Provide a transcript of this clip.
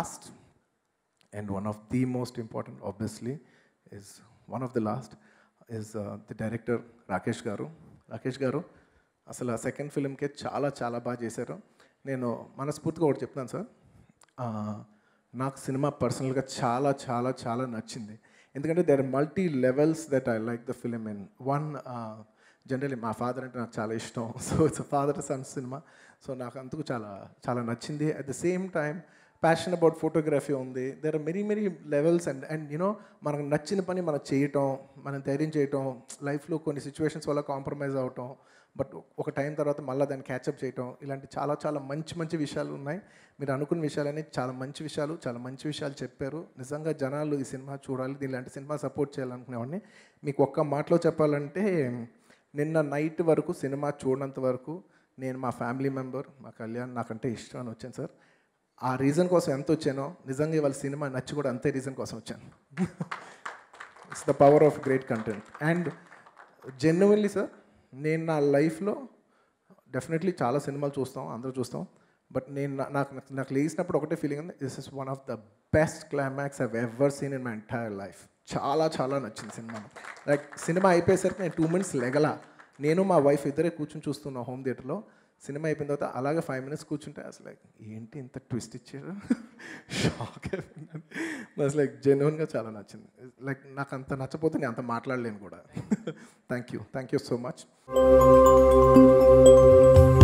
last and one of the most important obviously is one of the last is uh, the director Rakesh గారు రాకేష్ గారు అసలు ఆ second ఫిల్మ్కే చాలా చాలా బాగా చేశారు నేను మనస్ఫూర్తిగా ఒకటి చెప్తాను సార్ ఆ, నాకు సినిమా పర్సనల్గా చాలా చాలా చాలా నచ్చింది ఎందుకంటే there multi levels that I like the film in one generally మా ఫాదర్ అంటే నాకు చాలా ఇష్టం so it's father son cinema so నాకు అందుకు చాలా చాలా నచ్చింది at the same time passion about photography ఉంది there are many many levels and and you know మనకు నచ్చిన పని మనం చేయటం మనం ధైర్యం చేయటం లైఫ్లో కొన్ని సిచ్యువేషన్స్ వల్ల కాంప్రమైజ్ అవటం బట్ ఒక టైం తర్వాత మళ్ళీ దాన్ని క్యాచప్ చేయటం ఇలాంటి చాలా చాలా మంచి మంచి విషయాలు ఉన్నాయి మీరు అనుకున్న విషయాలన్నీ చాలా మంచి విషయాలు చాలా మంచి విషయాలు చెప్పారు నిజంగా జనాలు ఈ సినిమా చూడాలి ఇలాంటి సినిమా సపోర్ట్ చేయాలనుకునేవాడిని మీకు ఒక్క మాటలో చెప్పాలంటే నిన్న నైట్ వరకు సినిమా చూడనంత వరకు నేను మా ఫ్యామిలీ మెంబర్ మా కళ్యాణ్ నాకంటే ఇష్టం అని వచ్చాను సార్ ఆ రీజన్ కోసం ఎంత వచ్చానో నిజంగా ఇవాళ సినిమా నచ్చి కూడా అంతే రీజన్ కోసం వచ్చాను it's the power of great content and genuinely sir నేను నా లైఫ్లో డెఫినెట్లీ చాలా సినిమాలు చూస్తాం అందరూ చూస్తాం బట్ నేను నా- నాకు నాకు- నాకు లేచినప్పుడు ఒకటే ఫీలింగ్ ఉంది this is one of the best climax I've ever seen in my entire life చాలా చాలా నచ్చింది సినిమా లైక్ సినిమా అయిపోయేసరికి నేను టూ మినిట్స్ లెగలా నేను మా వైఫ్ ఇద్దరే కూర్చొని చూస్తున్నాం హోమ్ థియేటర్లో సినిమా అయిపోయిన తర్వాత అలాగే ఫైవ్ మినిట్స్ కూర్చుంటే అసలు లైక్ ఏంటి ఇంత ట్విస్ట్ ఇచ్చారు షాక్ అయిపోయింది అసలు లైక్ జెన్యున్గా చాలా నచ్చింది లైక్ నాకు అంత నచ్చపోతే నేను అంత మాట్లాడలేను కూడా thank you thank you so much